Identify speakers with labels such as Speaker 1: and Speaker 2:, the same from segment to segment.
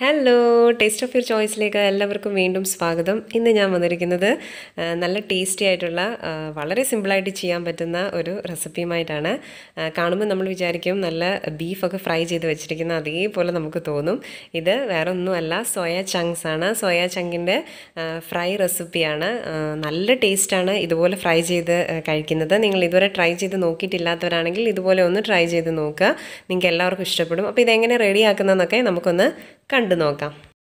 Speaker 1: hello taste of your ചോയ്സിലേക്ക് എല്ലാവർക്കും വീണ്ടും സ്വാഗതം ഇന്ന് ഞാൻ വന്നിരിക്കുന്നത് ആ, നല്ല ടേസ്റ്റി ആയിട്ടുള്ള ആ, വളരെ സിമ്പിളായിട്ട് ചെയ്യാൻ പറ്റുന്ന ഒരു റെസിപ്പിയുമായിട്ടാണ് ആ, കാണുമ്പോൾ നമ്മൾ വിചാരിക്കും നല്ല ബീഫൊക്കെ ഫ്രൈ ചെയ്ത് വെച്ചിരിക്കുന്ന അതേപോലെ നമുക്ക് തോന്നും ഇത് വേറെ ഒന്നുമല്ല സോയ ചങ്ക്സ് ആണ് സോയ ചങ്കിൻ്റെ ഫ്രൈ റെസിപ്പിയാണ് ആ, നല്ല ടേസ്റ്റാണ് ഇതുപോലെ ഫ്രൈ ചെയ്ത് ആ, കഴിക്കുന്നത് നിങ്ങൾ ഇതുവരെ ട്രൈ ചെയ്ത് നോക്കിയിട്ടില്ലാത്തവരാണെങ്കിൽ ഇതുപോലെ ഒന്ന് ട്രൈ ചെയ്ത് നോക്കുക നിങ്ങൾക്ക് എല്ലാവർക്കും ഇഷ്ടപ്പെടും അപ്പോൾ ഇതെങ്ങനെ റെഡിയാക്കുന്നതെന്നൊക്കെ നമുക്കൊന്ന് കണ്ടു നോക്കാം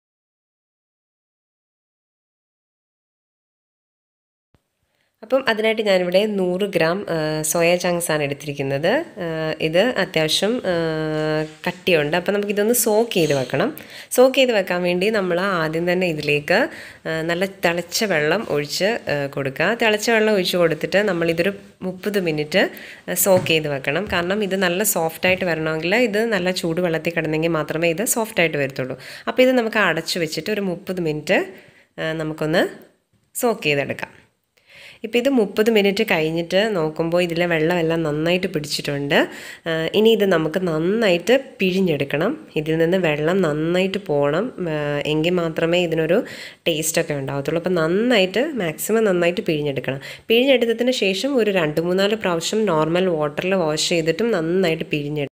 Speaker 1: അപ്പം അതിനായിട്ട് ഞാനിവിടെ നൂറ് ഗ്രാം ആ, സോയ ചങ്ക്സ് ആണ് എടുത്തിരിക്കുന്നത് ആ, ഇത് അത്യാവശ്യം ആ, കട്ടിയുണ്ട് അപ്പം നമുക്കിതൊന്ന് സോക്ക് ചെയ്ത് വെക്കണം സോക്ക് ചെയ്ത് വെക്കാൻ വേണ്ടി നമ്മൾ ആദ്യം തന്നെ ഇതിലേക്ക് ആ, നല്ല തിളച്ച വെള്ളം ഒഴിച്ച് ആ, കൊടുക്കുക തിളച്ച വെള്ളം ഒഴിച്ച് കൊടുത്തിട്ട് നമ്മളിതൊരു മുപ്പത് മിനിറ്റ് സോക്ക് ചെയ്ത് വെക്കണം കാരണം ഇത് നല്ല സോഫ്റ്റായിട്ട് വരണമെങ്കിൽ ഇത് നല്ല ചൂട് വെള്ളത്തിൽ കിടന്നെങ്കിൽ മാത്രമേ ഇത് സോഫ്റ്റായിട്ട് വരത്തുള്ളൂ അപ്പോൾ ഇത് നമുക്ക് അടച്ചു വെച്ചിട്ട് ഒരു മുപ്പത് മിനിറ്റ് ആ, നമുക്കൊന്ന് സോക്ക് ചെയ്തെടുക്കാം ഇപ്പോൾ ഇത് മുപ്പത് മിനിറ്റ് കഴിഞ്ഞിട്ട് നോക്കുമ്പോൾ ഇതിലെ വെള്ളമെല്ലാം നന്നായിട്ട് പിടിച്ചിട്ടുണ്ട് ആ, ഇനി ഇത് നമുക്ക് നന്നായിട്ട് പിഴിഞ്ഞെടുക്കണം ഇതിൽ നിന്ന് വെള്ളം നന്നായിട്ട് പോകണം ആ, എങ്കിൽ മാത്രമേ ഇതിനൊരു ടേസ്റ്റൊക്കെ ഉണ്ടാകത്തുള്ളൂ അപ്പോൾ നന്നായിട്ട് മാക്സിമം നന്നായിട്ട് പിഴിഞ്ഞെടുക്കണം പിഴിഞ്ഞെടുത്തതിന് ശേഷം ഒരു രണ്ട് മൂന്നാല് പ്രാവശ്യം നോർമൽ വാട്ടറിൽ വാഷ് ചെയ്തിട്ടും നന്നായിട്ട് പിഴിഞ്ഞെടുക്കണം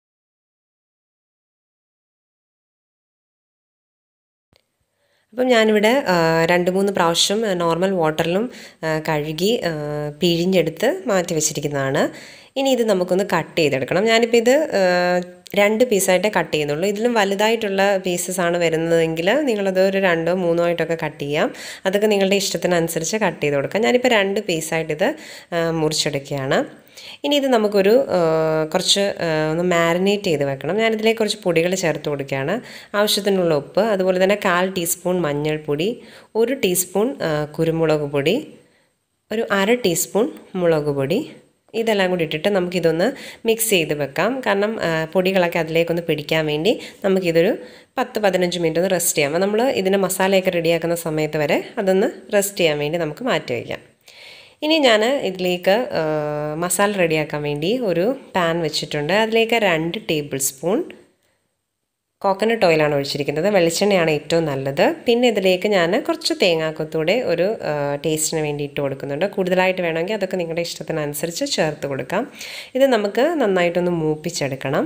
Speaker 1: അപ്പം ഞാനിവിടെ ആ, രണ്ട് മൂന്ന് പ്രാവശ്യം നോർമൽ വാട്ടറിലും ആ, കഴുകി ആ, പിഴിഞ്ഞെടുത്ത് മാറ്റി വെച്ചിരിക്കുന്നതാണ് ഇനി ഇത് നമുക്കൊന്ന് കട്ട് ചെയ്തെടുക്കണം ഞാനിപ്പോൾ ഇത് ആ, രണ്ട് പീസായിട്ടേ കട്ട് ചെയ്യുന്നുള്ളൂ ഇതിലും വലുതായിട്ടുള്ള പീസസ് ആണ് വരുന്നതെങ്കിൽ നിങ്ങളത് ഒരു രണ്ടോ മൂന്നോ ആയിട്ടൊക്കെ കട്ട് ചെയ്യാം അതൊക്കെ നിങ്ങളുടെ ഇഷ്ടത്തിനനുസരിച്ച് കട്ട് ചെയ്ത് കൊടുക്കാം ഞാനിപ്പോൾ രണ്ട് പീസായിട്ട് ഇത് ആ, മുറിച്ചെടുക്കുകയാണ് ഇനി ഇത് നമുക്കൊരു ആ, കുറച്ച് ആ, ഒന്ന് മാരിനേറ്റ് ചെയ്ത് വെക്കണം ഞാനിതിലേക്ക് കുറച്ച് പൊടികൾ ചേർത്ത് കൊടുക്കുകയാണ് ആവശ്യത്തിനുള്ള ഉപ്പ് അതുപോലെ തന്നെ കാൽ ടീസ്പൂൺ മഞ്ഞൾപ്പൊടി ഒരു ടീസ്പൂൺ ആ, കുരുമുളക് പൊടി ഒരു അര ടീസ്പൂൺ മുളക് പൊടി ഇതെല്ലാം കൂടി ഇട്ടിട്ട് നമുക്കിതൊന്ന് മിക്സ് ചെയ്ത് വെക്കാം കാരണം ആ, പൊടികളൊക്കെ അതിലേക്കൊന്ന് പിടിക്കാൻ വേണ്ടി നമുക്കിതൊരു പത്ത് പതിനഞ്ച് മിനിറ്റ് ഒന്ന് റെസ്റ്റ് ചെയ്യാം നമ്മൾ ഇതിൻ്റെ മസാലയൊക്കെ റെഡിയാക്കുന്ന സമയത്ത് വരെ അതൊന്ന് റെസ്റ്റ് ചെയ്യാൻ വേണ്ടി നമുക്ക് മാറ്റി വയ്ക്കാം ഇനി ഞാൻ ഇതിലേക്ക് ആ, മസാല റെഡിയാക്കാൻ വേണ്ടി ഒരു പാൻ വെച്ചിട്ടുണ്ട് അതിലേക്ക് രണ്ട് ടേബിൾ സ്പൂൺ കോക്കനട്ട് ഓയിലാണ് ഒഴിച്ചിരിക്കുന്നത് വെളിച്ചെണ്ണയാണ് ഏറ്റവും നല്ലത് പിന്നെ ഇതിലേക്ക് ഞാൻ കുറച്ച് തേങ്ങാക്കൊത്തൂടെ ഒരു ആ, ടേസ്റ്റിന് വേണ്ടി ഇട്ട് കൊടുക്കുന്നുണ്ട് കൂടുതലായിട്ട് വേണമെങ്കിൽ അതൊക്കെ നിങ്ങളുടെ ഇഷ്ടത്തിനനുസരിച്ച് ചേർത്ത് കൊടുക്കാം ഇത് നമുക്ക് നന്നായിട്ടൊന്ന് മൂപ്പിച്ചെടുക്കണം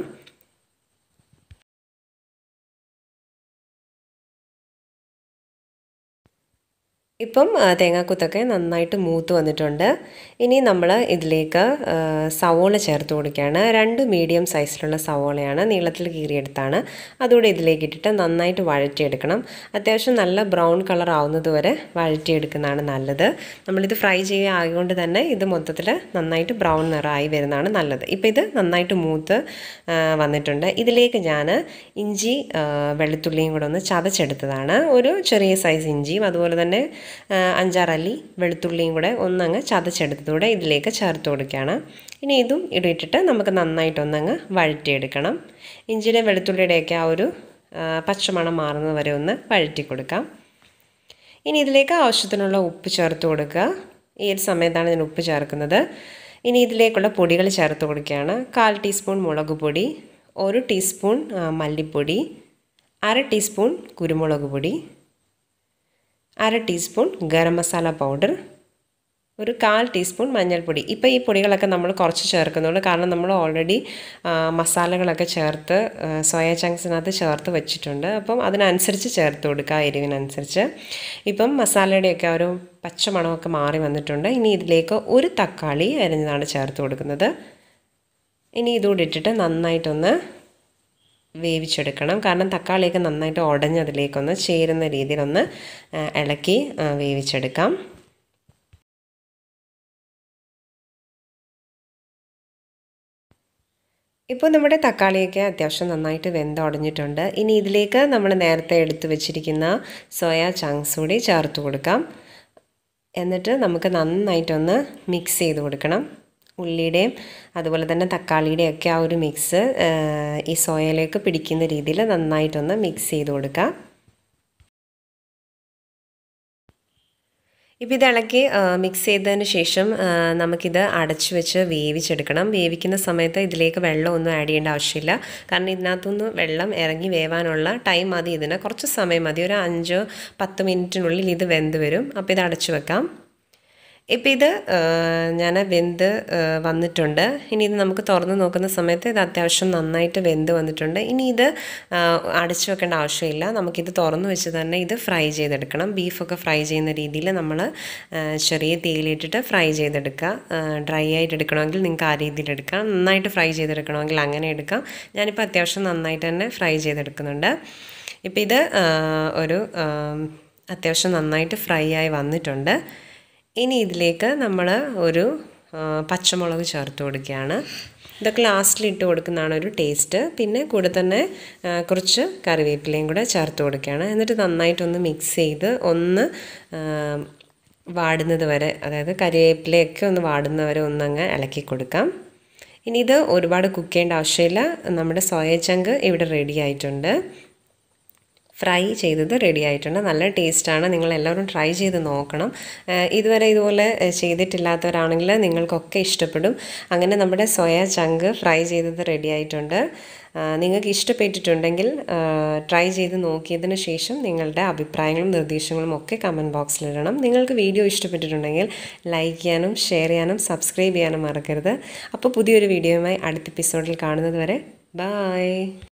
Speaker 1: ഇപ്പം ആ, തേങ്ങാക്കുത്തൊക്കെ നന്നായിട്ട് മൂത്ത് വന്നിട്ടുണ്ട് ഇനി നമ്മൾ ഇതിലേക്ക് ആ, സവോള ചേർത്ത് കൊടുക്കുകയാണ് രണ്ട് മീഡിയം സൈസിലുള്ള സവോളയാണ് നീളത്തിൽ കീറിയെടുത്താണ് അതുകൂടെ ഇതിലേക്ക് ഇട്ടിട്ട് നന്നായിട്ട് വഴറ്റിയെടുക്കണം അത്യാവശ്യം നല്ല ബ്രൗൺ കളർ ആവുന്നത് വരെ വഴറ്റിയെടുക്കുന്നതാണ് നല്ലത് നമ്മളിത് ഫ്രൈ ചെയ്യുക ആയതുകൊണ്ട് തന്നെ ഇത് മൊത്തത്തിൽ നന്നായിട്ട് ബ്രൗൺ നിറമായി വരുന്നതാണ് നല്ലത് ഇപ്പോൾ ഇത് നന്നായിട്ട് മൂത്ത് ആ, വന്നിട്ടുണ്ട് ഇതിലേക്ക് ഞാൻ ഇഞ്ചി ആ, വെളുത്തുള്ളിയും കൂടെ ഒന്ന് ചതച്ചെടുത്തതാണ് ഒരു ചെറിയ സൈസ് ഇഞ്ചിയും അതുപോലെ തന്നെ ആ, അഞ്ചാറല്ലി വെളുത്തുള്ളിയും കൂടെ ഒന്നങ്ങ് ചതച്ചെടുത്തതൂടെ ഇതിലേക്ക് ചേർത്ത് കൊടുക്കുകയാണ് ഇനി ഇതും ഇടിയിട്ടിട്ട് നമുക്ക് നന്നായിട്ടൊന്നങ്ങ് വഴറ്റിയെടുക്കണം ഇഞ്ചിയുടെ വെളുത്തുള്ളിയുടെയൊക്കെ ആ ഒരു ആ, പച്ചമണം മാറുന്നത് വരെ ഒന്ന് വഴറ്റി കൊടുക്കാം ഇനി ഇതിലേക്ക് ആവശ്യത്തിനുള്ള ഉപ്പ് ചേർത്ത് കൊടുക്കുക ഈ ഒരു സമയത്താണ് ഞാൻ ഉപ്പ് ചേർക്കുന്നത് ഇനി ഇതിലേക്കുള്ള പൊടികൾ ചേർത്ത് കൊടുക്കുകയാണ് കാൽ ടീസ്പൂൺ മുളക് പൊടി ഒരു ടീസ്പൂൺ ആ, മല്ലിപ്പൊടി അര ടീസ്പൂൺ കുരുമുളക് പൊടി അര ടീസ്പൂൺ ഗരം മസാല പൗഡർ ഒരു കാൽ ടീസ്പൂൺ മഞ്ഞൾപ്പൊടി ഇപ്പോൾ ഈ പൊടികളൊക്കെ നമ്മൾ കുറച്ച് ചേർക്കുന്നുള്ളൂ കാരണം നമ്മൾ ഓൾറെഡി മസാലകളൊക്കെ ചേർത്ത് ആ, സോയ ചങ്ക്സിനകത്ത് ചേർത്ത് വെച്ചിട്ടുണ്ട് അപ്പം അതിനനുസരിച്ച് ചേർത്ത് കൊടുക്കുക ആ എരിവിനനുസരിച്ച് ഇപ്പം മസാലയുടെയൊക്കെ ആ ഒരു പച്ചമണമൊക്കെ മാറി വന്നിട്ടുണ്ട് ഇനി ഇതിലേക്ക് ഒരു തക്കാളി അരിഞ്ഞതാണ് ചേർത്ത് കൊടുക്കുന്നത് ഇനി ഇതുകൂടി ഇട്ടിട്ട് നന്നായിട്ടൊന്ന് വേവിച്ചെടുക്കണം കാരണം തക്കാളിയൊക്കെ നന്നായിട്ട് ഉടഞ്ഞ് അതിലേക്കൊന്ന് ചേരുന്ന രീതിയിലൊന്ന് ആ, ഇളക്കി ആ, വേവിച്ചെടുക്കാം ഇപ്പോൾ നമ്മുടെ തക്കാളിയൊക്കെ അത്യാവശ്യം നന്നായിട്ട് വെന്തുടഞ്ഞിട്ടുണ്ട് ഇനി ഇതിലേക്ക് നമ്മൾ നേരത്തെ എടുത്തു വെച്ചിരിക്കുന്ന സോയ ചങ്ക്സ് കൂടി ചേർത്ത് കൊടുക്കാം എന്നിട്ട് നമുക്ക് നന്നായിട്ടൊന്ന് മിക്സ് ചെയ്ത് കൊടുക്കണം ഉള്ളിയുടെയും അതുപോലെ തന്നെ തക്കാളിയുടെയും ഒക്കെ ആ ഒരു മിക്സ് ഈ സോയയിലേക്ക് പിടിക്കുന്ന രീതിയിൽ നന്നായിട്ടൊന്ന് മിക്സ് ചെയ്ത് കൊടുക്കുക ഇപ്പോൾ ഇത് ഇളക്കി മിക്സ് ചെയ്തതിന് ശേഷം ആ, നമുക്കിത് അടച്ചു വെച്ച് വേവിച്ചെടുക്കണം വേവിക്കുന്ന സമയത്ത് ഇതിലേക്ക് വെള്ളമൊന്നും ആഡ് ചെയ്യേണ്ട ആവശ്യമില്ല കാരണം ഇതിനകത്തുനിന്ന് വെള്ളം ഇറങ്ങി വേവാനുള്ള ടൈം മതി ഇതിന് കുറച്ച് സമയം മതി ഒരു അഞ്ചോ പത്ത് മിനിറ്റിനുള്ളിൽ ഇത് വെന്ത് വരും അപ്പോൾ ഇത് അടച്ചു വെക്കാം ഇപ്പം ഇത് ഞാൻ വെന്ത് ആ, വന്നിട്ടുണ്ട് ഇനി ഇത് നമുക്ക് തുറന്ന് നോക്കുന്ന സമയത്ത് ഇത് അത്യാവശ്യം നന്നായിട്ട് വെന്ത് വന്നിട്ടുണ്ട് ഇനി ഇത് ആ, അടച്ചു വെക്കേണ്ട ആവശ്യമില്ല നമുക്കിത് തുറന്ന് വെച്ച് തന്നെ ഇത് ഫ്രൈ ചെയ്തെടുക്കണം ബീഫൊക്കെ ഫ്രൈ ചെയ്യുന്ന രീതിയിൽ നമ്മൾ ചെറിയ തീയിലിട്ടിട്ട് ഫ്രൈ ചെയ്തെടുക്കുക ഡ്രൈ ആയിട്ട് എടുക്കണമെങ്കിൽ നിങ്ങൾക്ക് ആ രീതിയിൽ എടുക്കാം നന്നായിട്ട് ഫ്രൈ ചെയ്തെടുക്കണമെങ്കിൽ അങ്ങനെ എടുക്കാം ഞാനിപ്പോൾ അത്യാവശ്യം നന്നായിട്ട് തന്നെ ഫ്രൈ ചെയ്തെടുക്കുന്നുണ്ട് ഇപ്പം ഇത് ആ, ഒരു ആ, അത്യാവശ്യം നന്നായിട്ട് ഫ്രൈ ആയി വന്നിട്ടുണ്ട് ഇനി ഇതിലേക്ക് നമ്മൾ ഒരു ആ, പച്ചമുളക് ചേർത്ത് കൊടുക്കുകയാണ് ഇതൊക്കെ ലാസ്റ്റിൽ ഇട്ട് കൊടുക്കുന്നതാണ് ഒരു ടേസ്റ്റ് പിന്നെ കൂടെ തന്നെ ആ, കുറച്ച് കറിവേപ്പിലയും കൂടെ ചേർത്ത് കൊടുക്കുകയാണ് എന്നിട്ട് നന്നായിട്ടൊന്ന് മിക്സ് ചെയ്ത് ഒന്ന് ആ, വാടുന്നത് വരെ അതായത് കറിവേപ്പിലയൊക്കെ ഒന്ന് വാടുന്നത് വരെ ഒന്നങ്ങ് ഇളക്കി കൊടുക്കാം ഇനി ഇത് ഒരുപാട് കുക്ക് ചെയ്യേണ്ട ആവശ്യമില്ല നമ്മുടെ സോയ ചങ്ക് ഇവിടെ റെഡി ആയിട്ടുണ്ട് ഫ്രൈ ചെയ്തത് റെഡി ആയിട്ടുണ്ട് നല്ല ടേസ്റ്റാണ് നിങ്ങൾ എല്ലാവരും ട്രൈ ചെയ്ത് നോക്കണം ഏഹ് ഇതുവരെ ഇതുപോലെ ഏഹ് ചെയ്തിട്ടില്ലാത്തവരാണെങ്കിൽ നിങ്ങൾക്കൊക്കെ ഇഷ്ടപ്പെടും അങ്ങനെ നമ്മുടെ സോയ ചങ്ക് ഫ്രൈ ചെയ്തത് റെഡി ആയിട്ടുണ്ട് ആഹ് നിങ്ങൾക്ക് ഇഷ്ടപ്പെട്ടിട്ടുണ്ടെങ്കിൽ ട്രൈ ചെയ്ത് നോക്കിയതിന് ശേഷം നിങ്ങളുടെ അഭിപ്രായങ്ങളും നിർദ്ദേശങ്ങളും ഒക്കെ കമൻറ്റ് ബോക്സിലിടണം നിങ്ങൾക്ക് വീഡിയോ ഇഷ്ടപ്പെട്ടിട്ടുണ്ടെങ്കിൽ ലൈക്ക് ചെയ്യാനും ഷെയർ ചെയ്യാനും സബ്സ്ക്രൈബ് ചെയ്യാനും മറക്കരുത് അപ്പോൾ പുതിയൊരു വീഡിയോയുമായി അടുത്ത എപ്പിസോഡിൽ കാണുന്നത് വരെ ബായ്